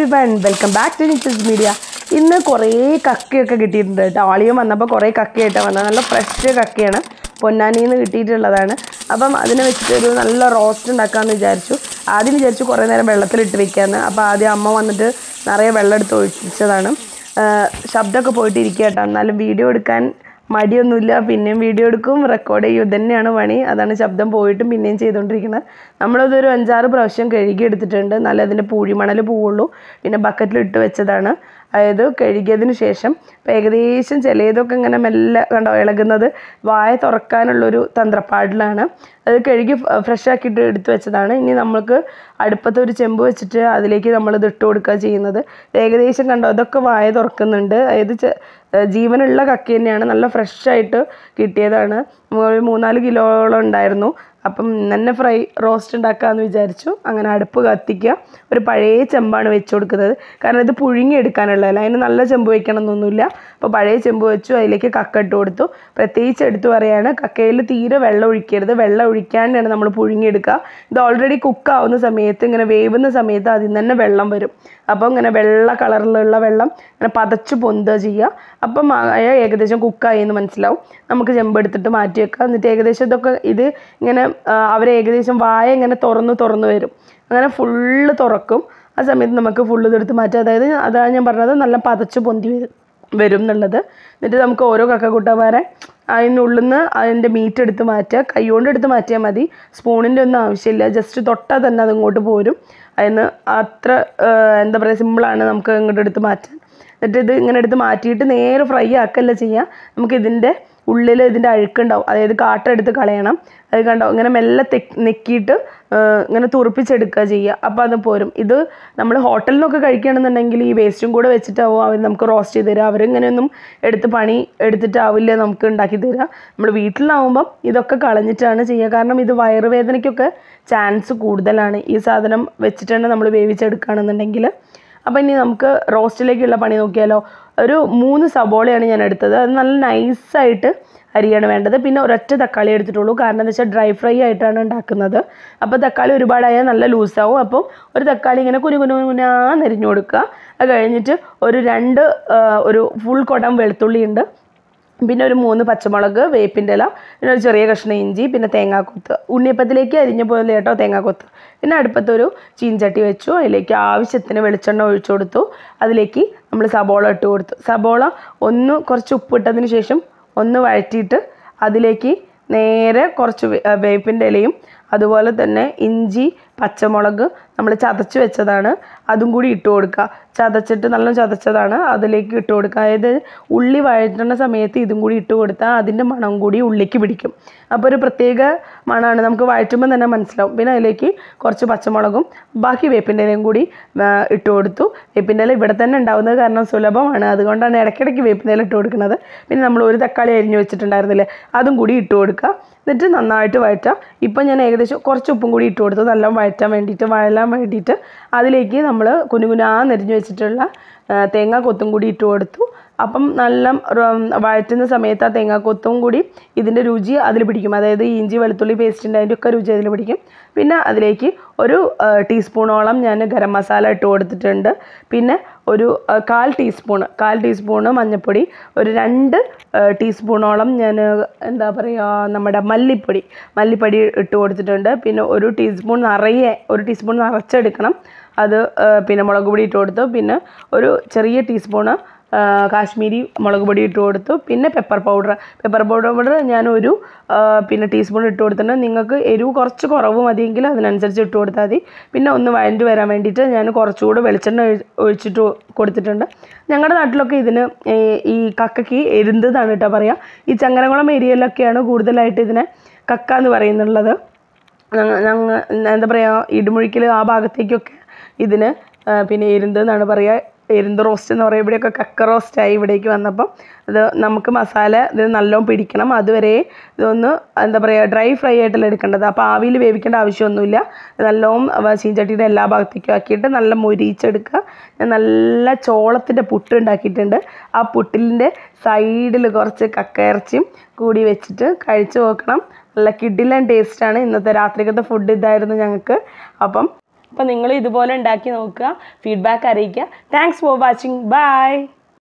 one welcome back to niches media ഇന്ന് കുറേ കക്കയൊക്കെ കിട്ടിയിട്ടുണ്ട് കേട്ടോ ആളിയും വന്നപ്പോൾ കുറേ കക്കയായിട്ട് വന്നത് നല്ല ഫ്രഷ് കക്കയാണ് പൊന്നാനിയിൽ നിന്ന് കിട്ടിയിട്ടുള്ളതാണ് അപ്പം അതിനെ വെച്ചിട്ട് ഒരു നല്ല റോസ്റ്റ് ഉണ്ടാക്കാമെന്ന് വിചാരിച്ചു ആദ്യം വിചാരിച്ചു കുറേ നേരം വെള്ളത്തിലിട്ട് വെക്കാമെന്ന് അപ്പോൾ ആദ്യം അമ്മ വന്നിട്ട് നിറയെ വെള്ളം എടുത്ത് ഒഴിച്ചതാണ് ആഹ് ശബ്ദമൊക്കെ പോയിട്ട് ഇരിക്കുക കേട്ടോ എന്നാലും വീഡിയോ എടുക്കാൻ മടിയൊന്നുമില്ല പിന്നെയും വീഡിയോ എടുക്കും റെക്കോർഡ് ചെയ്യും ഇത് തന്നെയാണ് പണി അതാണ് ശബ്ദം പോയിട്ടും പിന്നെയും ചെയ്തുകൊണ്ടിരിക്കുന്നത് നമ്മളതൊരു അഞ്ചാറ് പ്രാവശ്യം കഴുകി എടുത്തിട്ടുണ്ട് എന്നാലേ അതിൻ്റെ പൂഴിമണൽ പോവുള്ളൂ പിന്നെ ബക്കറ്റിൽ ഇട്ട് വെച്ചതാണ് അതായത് കഴുകിയതിന് ശേഷം ഇപ്പം ഏകദേശം ചിലതൊക്കെ ഇങ്ങനെ മെല്ലെ കണ്ടോ ഇളകുന്നത് വായ തുറക്കാനുള്ളൊരു തന്ത്രപ്പാടിലാണ് അത് കഴുകി ഫ്രഷ് ആക്കിയിട്ട് എടുത്ത് വെച്ചതാണ് ഇനി നമ്മൾക്ക് അടുപ്പത്ത് ഒരു ചെമ്പ് വെച്ചിട്ട് അതിലേക്ക് നമ്മൾ ഇത് ഇട്ട് കൊടുക്കുക ചെയ്യുന്നത് ഏകദേശം കണ്ടോ ഇതൊക്കെ വായ തുറക്കുന്നുണ്ട് അതായത് ചെ- ഏഹ് ജീവനുള്ള കക്ക തന്നെയാണ് നല്ല ഫ്രഷ് ആയിട്ട് കിട്ടിയതാണ് ഒരു മൂന്നാല് കിലോളം ഉണ്ടായിരുന്നു അപ്പം തന്നെ ഫ്രൈ റോസ്റ്റ് ഉണ്ടാക്കാമെന്ന് വിചാരിച്ചു അങ്ങനെ അടുപ്പ് കത്തിക്കുക ഒരു പഴയ ചെമ്പാണ് വെച്ച് കൊടുക്കുന്നത് കാരണം ഇത് പുഴുങ്ങി എടുക്കാനുള്ളതല്ല അതിന് നല്ല ചെമ്പ് വെക്കണം എന്നൊന്നുമില്ല അപ്പോൾ പഴയ ചെമ്പ് വെച്ചു അതിലേക്ക് കക്ക ഇട്ട് കൊടുത്തു പ്രത്യേകിച്ച് എടുത്തു പറയാണ് കക്കയിൽ തീരെ വെള്ളം ഒഴിക്കരുത് വെള്ളം ഒഴിക്കാണ്ടാണ് നമ്മൾ പുഴുങ്ങിയെടുക്കുക ഇത് ഓൾറെഡി കുക്കാവുന്ന സമയത്ത് ഇങ്ങനെ വേവുന്ന സമയത്ത് അതിൽ നിന്ന് തന്നെ വെള്ളം വരും അപ്പോൾ ഇങ്ങനെ വെള്ള കളറിലുള്ള വെള്ളം ഇങ്ങനെ പതച്ച് പൊന്തുക ചെയ്യുക അപ്പം ആയ ഏകദേശം കുക്കായി എന്ന് മനസ്സിലാവും നമുക്ക് ചെമ്പ് എടുത്തിട്ട് മാറ്റി വെക്കാം എന്നിട്ട് ഏകദേശം ഇതൊക്കെ ഇത് ഇങ്ങനെ അവർ ഏകദേശം വായ ഇങ്ങനെ തുറന്ന് തുറന്ന് വരും അങ്ങനെ ഫുള്ള് തുറക്കും ആ സമയത്ത് നമുക്ക് ഫുള്ള് ഇതെടുത്ത് മാറ്റാം അതായത് അതാണ് ഞാൻ പറഞ്ഞത് നല്ല പതച്ച് പൊന്തി വരും വരും എന്നുള്ളത് എന്നിട്ട് നമുക്ക് ഓരോ കക്കക്കുട്ടന്മാരെ അതിനുള്ളിൽ നിന്ന് അതിൻ്റെ മീറ്റ് എടുത്ത് മാറ്റുക കൈകൊണ്ട് എടുത്ത് മാറ്റിയാൽ മതി സ്പൂണിൻ്റെ ഒന്നും ആവശ്യമില്ല ജസ്റ്റ് തൊട്ടാൽ തന്നെ അത് ഇങ്ങോട്ട് പോരും അതിന് അത്ര ആ, എന്താ പറയുക സിമ്പിളാണ് നമുക്ക് ഇങ്ങോട്ട് എടുത്ത് മാറ്റാൻ എന്നിട്ട് ഇത് ഇങ്ങനെ എടുത്ത് മാറ്റിയിട്ട് നേരെ ഫ്രൈ ആക്കല്ല ചെയ്യുക നമുക്ക് ഇതിൻ്റെ ഉള്ളിൽ ഇതിൻ്റെ അഴുക്കുണ്ടാവും അതായത് കാട്ട എടുത്ത് കളയണം അത് കണ്ടോ ഇങ്ങനെ മെല്ലെ തെക്ക് നെക്കിയിട്ട് ആ, ഇങ്ങനെ തുറപ്പിച്ചെടുക്കുക ചെയ്യുക അപ്പോൾ അത് പോരും ഇത് നമ്മൾ ഹോട്ടലിൽ നിന്നൊക്കെ കഴിക്കുകയാണെന്നുണ്ടെങ്കിൽ ഈ വേസ്റ്റും കൂടെ വെച്ചിട്ടാവും അവർ നമുക്ക് റോസ്റ്റ് ചെയ്ത് തരിക അവരിങ്ങനെയൊന്നും എടുത്ത് പണി എടുത്തിട്ടാവില്ല നമുക്ക് ഉണ്ടാക്കി തരിക നമ്മൾ വീട്ടിലാവുമ്പം ഇതൊക്കെ കളഞ്ഞിട്ടാണ് ചെയ്യുക കാരണം ഇത് വയറുവേദനയ്ക്കൊക്കെ ചാൻസ് കൂടുതലാണ് ഈ സാധനം വെച്ചിട്ടാണ് നമ്മൾ വേവിച്ചെടുക്കുകയാണെന്നുണ്ടെങ്കിൽ അപ്പോൾ ഇനി നമുക്ക് റോസ്റ്റിലേക്കുള്ള പണി നോക്കിയാലോ ഒരു മൂന്ന് സബോളയാണ് ഞാൻ എടുത്തത് അത് നല്ല നൈസായിട്ട് അരിയാണ് വേണ്ടത് പിന്നെ ഒരൊറ്റ തക്കാളി എടുത്തിട്ടുള്ളൂ കാരണം എന്താ വെച്ചാൽ ഡ്രൈ ഫ്രൈ ആയിട്ടാണ് ഉണ്ടാക്കുന്നത് അപ്പോൾ തക്കാളി ഒരുപാടായാൽ നല്ല ലൂസാവും അപ്പോൾ ഒരു തക്കാളി ഇങ്ങനെ കുനു കുനു കുനാന്ന് അരിഞ്ഞു കൊടുക്കുക അത് കഴിഞ്ഞിട്ട് ഒരു രണ്ട് ആ, ഒരു ഫുൾ കുടം വെളുത്തുള്ളി ഉണ്ട് പിന്നെ ഒരു മൂന്ന് പച്ചമുളക് വേപ്പിൻ്റെ ഇല പിന്നെ ഒരു ചെറിയ കഷ്ണം ഇഞ്ചി പിന്നെ തേങ്ങാക്കൊത്ത് ഉണ്ണിയപ്പത്തിലേക്ക് അരിഞ്ഞ പോലെ കേട്ടോ തേങ്ങാക്കൊത്ത് പിന്നെ അടുപ്പത്തൊരു ചീൻചട്ടി വെച്ചു അതിലേക്ക് ആവശ്യത്തിന് വെളിച്ചെണ്ണ ഒഴിച്ചു കൊടുത്തു അതിലേക്ക് നമ്മൾ സബോള ഇട്ട് കൊടുത്തു സബോള ഒന്ന് കുറച്ച് ഉപ്പിട്ടതിന് ശേഷം ഒന്ന് വഴറ്റിയിട്ട് അതിലേക്ക് നേരെ കുറച്ച് വേ- ആ, വേപ്പിൻ്റെ ഇലയും അതുപോലെ തന്നെ ഇഞ്ചി പച്ചമുളക് നമ്മൾ ചതച്ച് വെച്ചതാണ് അതും കൂടി ഇട്ട് കൊടുക്കുക ചതച്ചിട്ട് നല്ല ചതച്ചതാണ് അതിലേക്ക് ഇട്ട് കൊടുക്കുക അതായത് ഉള്ളി വഴറ്റുന്ന സമയത്ത് ഇതും കൂടി ഇട്ട് കൊടുത്താൽ അതിൻ്റെ മണം കൂടി ഉള്ളിക്ക് പിടിക്കും അപ്പോൾ ഒരു പ്രത്യേക മണമാണ് നമുക്ക് വഴറ്റുമ്പോൾ തന്നെ മനസ്സിലാവും പിന്നെ അതിലേക്ക് കുറച്ച് പച്ചമുളകും ബാക്കി വേപ്പിൻ്റെ ഇലയും കൂടി ആ, ഇട്ട് കൊടുത്തു വേപ്പിൻ്റെ ഇല ഇവിടെ തന്നെ ഉണ്ടാവുന്നത് കാരണം സുലഭമാണ് അതുകൊണ്ടാണ് ഇടയ്ക്കിടയ്ക്ക് വേപ്പിൻ്റെ ഇല ഇട്ട് കൊടുക്കുന്നത് പിന്നെ നമ്മൾ ഒരു തക്കാളി അരിഞ്ഞു വെച്ചിട്ടുണ്ടായിരുന്നില്ലേ അതും കൂടി ഇട്ട് കൊടുക്കുക എന്നിട്ട് നന്നായിട്ട് വഴറ്റാം ഇപ്പം ഞാൻ ഏകദേശം കുറച്ച് ഉപ്പും കൂടി ഇട്ട് കൊടുത്തു നല്ല വഴറ്റാൻ വേണ്ടിയിട്ട് വഴലാൻ വേണ്ടിയിട്ട് അതിലേക്ക് നമ്മൾ കുനുകുനാന്നരിഞ്ഞ് വെച്ചിട്ടുള്ള ആ, തേങ്ങാ കൊത്തും കൂടി ഇട്ട് കൊടുത്തു അപ്പം നല്ല റ- വഴറ്റുന്ന സമയത്ത് ആ തേങ്ങാക്കൊത്തും കൂടി ഇതിൻ്റെ രുചി അതിൽ പിടിക്കും അതായത് ഈ ഇഞ്ചി വെളുത്തുള്ളി പേസ്റ്റിൻ്റെ അതിൻ്റെ ഒക്കെ രുചി അതിൽ പിടിക്കും പിന്നെ അതിലേക്ക് ഒരു ആ, ടീസ്പൂണോളം ഞാൻ ഗരം മസാല ഇട്ട് കൊടുത്തിട്ടുണ്ട് പിന്നെ ഒരു ആ, കാൽ ടീസ്പൂണ് കാൽ ടീസ്പൂണ് മഞ്ഞൾപ്പൊടി ഒരു രണ്ട് ആ, ടീസ്പൂണോളം ഞാൻ എന്താ പറയുക നമ്മുടെ മല്ലിപ്പൊടി മല്ലിപ്പൊടി ഇട്ട് കൊടുത്തിട്ടുണ്ട് പിന്നെ ഒരു ടീസ്പൂൺ നിറയെ ഒരു ടീസ്പൂൺ നിറച്ചെടുക്കണം അത് ആ, പിന്നെ മുളക് പൊടി ഇട്ട് കൊടുത്തു പിന്നെ ഒരു ചെറിയ ടീസ്പൂണ് ആ, കാശ്മീരി മുളക് പൊടി ഇട്ട് കൊടുത്തു പിന്നെ പെപ്പർ പൗഡർ പെപ്പർ പൗഡർ ഞാൻ ഒരു ആ, പിന്നെ ടീസ്പൂൺ ഇട്ട് കൊടുത്തിട്ടുണ്ട് നിങ്ങൾക്ക് എരിവ് കുറച്ച് കുറവ് മതിയെങ്കിൽ അതിനനുസരിച്ച് ഇട്ട് കൊടുത്താൽ മതി പിന്നെ ഒന്ന് വഴണ്ട് വരാൻ വേണ്ടിയിട്ട് ഞാൻ കുറച്ചുകൂടെ വെളിച്ചെണ്ണ ഒഴി- ഒഴിച്ചിട്ട് കൊടുത്തിട്ടുണ്ട് ഞങ്ങളുടെ നാട്ടിലൊക്കെ ഇതിന് ഈ ഈ കക്കയ്ക്ക് എരുന്തതാണ് കേട്ടോ പറയുക ഈ ചങ്ങരംകുളം ഏരിയയിലൊക്കെയാണ് കൂടുതലായിട്ട് ഇതിനെ കക്ക എന്ന് പറയുന്നുള്ളത് ഞങ്ങൾ ഞങ്ങൾ എന്താ പറയുക ഇടുമുഴിക്കൽ ആ ഭാഗത്തേക്കൊക്കെ ഇതിന് ആ, പിന്നെ എരുന്ത് എന്നാണ് പറയുക എരുന്ത് റോസ്റ്റ് എന്ന് പറയും ഇവിടെയൊക്കെ കക്ക റോസ്റ്റായി ഇവിടേക്ക് വന്നപ്പം അത് നമുക്ക് മസാല ഇത് നല്ലോണം പിടിക്കണം അതുവരെ ഇതൊന്ന് എന്താ പറയുക ഡ്രൈ ഫ്രൈ ആയിട്ടല്ല എടുക്കേണ്ടത് അപ്പോൾ ആവിയിൽ വേവിക്കേണ്ട ആവശ്യമൊന്നുമില്ല നല്ലോണം വ- ചീഞ്ചട്ടിയുടെ എല്ലാ ഭാഗത്തേക്കും ആക്കിയിട്ട് നല്ല മൊരിയിച്ചെടുക്കുക ഞാൻ നല്ല ചോളത്തിൻ്റെ പുട്ട് ഉണ്ടാക്കിയിട്ടുണ്ട് ആ പുട്ടിൻ്റെ സൈഡിൽ കുറച്ച് കക്ക ഇറച്ചിയും കൂടി വെച്ചിട്ട് കഴിച്ചു നോക്കണം നല്ല കിഡിലൻ ടേസ്റ്റാണ് ഇന്നത്തെ രാത്രിക്കത്തെ ഫുഡ് ഇതായിരുന്നു ഞങ്ങൾക്ക് അപ്പം അപ്പോൾ നിങ്ങൾ ഇതുപോലെ ഉണ്ടാക്കി നോക്കുക ഫീഡ്ബാക്ക് അറിയിക്കുക താങ്ക്സ് ഫോർ വാച്ചിങ് ബൈ